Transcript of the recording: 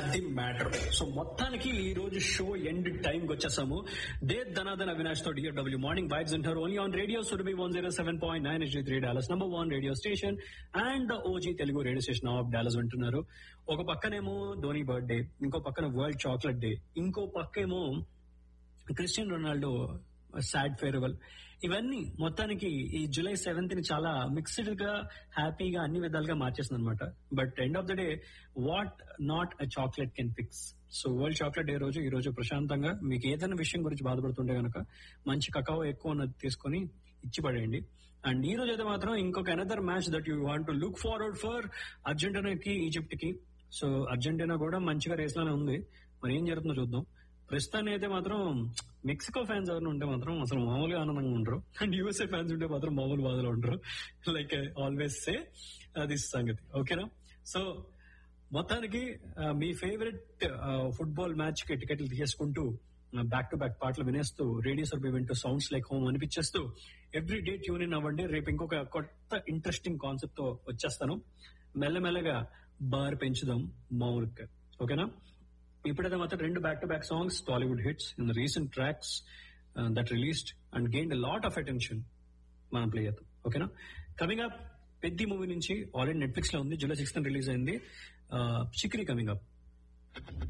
అది matter so మొత్తానికి ఈ రోజు షో ఎండ్ టైం కి వచ్చేసాము దే ధనాధన అవినాష్ తో డిఎఫ్డబ్ల్యూ మార్నింగ్ వైబ్స్ అంటారు only on radio Surabhi one zero seven point nine H three Dallas number one radio station and the OG Telugu radio station of Dallas వింటున్నారు ఒక పక్కనేమో ధోని బర్త్డే ఇంకో పక్కన వరల్డ్ చాక్లెట్ డే ఇంకో పక్కేమో క్రిస్టియన్ రొనాల్డో సాడ్ ఫేర్వెల్ ఇవన్నీ మొత్తానికి ఈ జూలై సెవెంత్ ని చాలా మిక్స్డ్ గా హ్యాపీగా అన్ని విధాలుగా మార్చేసింది అనమాట but end of the day what not a chocolate can fix so world chocolate day రోజు ఈ రోజు ప్రశాంతంగా మీకు ఏదైనా విషయం గురించి బాధపడుతుంటే గనక మంచి కకావో ఎక్కువ ఉన్నది తీసుకొని ఇచ్చి పడేయండి అండ్ ఈ రోజు అయితే మాత్రం ఇంకొక another match that you want to look forward for అర్జెంటీనాకి ఈజిప్ట్ కి సో అర్జెంటీనా కూడా మంచిగా రేస్ లోనే ఉంది మరి ఏం జరుగుతుందో చూద్దాం ప్రస్తుతాన్ని అయితే మాత్రం మెక్సికో ఫ్యాన్స్ ఎవరైనా ఉంటే మాత్రం అసలు మామూలుగా ఆనందంగా ఉండరు అండ్ యూఎస్ఏ ఫ్యాన్స్ ఉంటే మాత్రం మామూలు బాధలు ఉండరు లైక్ ఆల్వేస్ సే అది సంగతి ఓకేనా సో మొత్తానికి ఆ, మీ ఫేవరెట్ ఫుట్బాల్ మ్యాచ్ కి టికెట్లు తీసేసుకుంటూ బ్యాక్ టు బ్యాక్ పాటలు వినేస్తూ రేడియో సర్వే వింటూ సౌండ్స్ లైక్ హోమ్ అనిపించేస్తూ ఎవ్రీ డే ట్యూన్ ఇన్ అవ్వండి రేపు ఇంకొక కొత్త ఇంట్రెస్టింగ్ కాన్సెప్ట్ తో వచ్చేస్తాను మెల్లమెల్లగా బార్ పెంచుదాం మామూలుగా ఓకేనా ఇప్పుడైతే మాత్రం రెండు back to back songs Tollywood hits in the recent tracks that released and gain lot of attention మనం ప్లే చేద్దాం ఓకేనా కమింగ్ అప్ పెద్ద మూవీ నుంచి ఆల్రెడీ నెట్ఫ్లిక్స్ లో ఉంది జూలై సిక్స్త్ రిలీజ్ అయింది చిక్రీ కమింగ్ అప్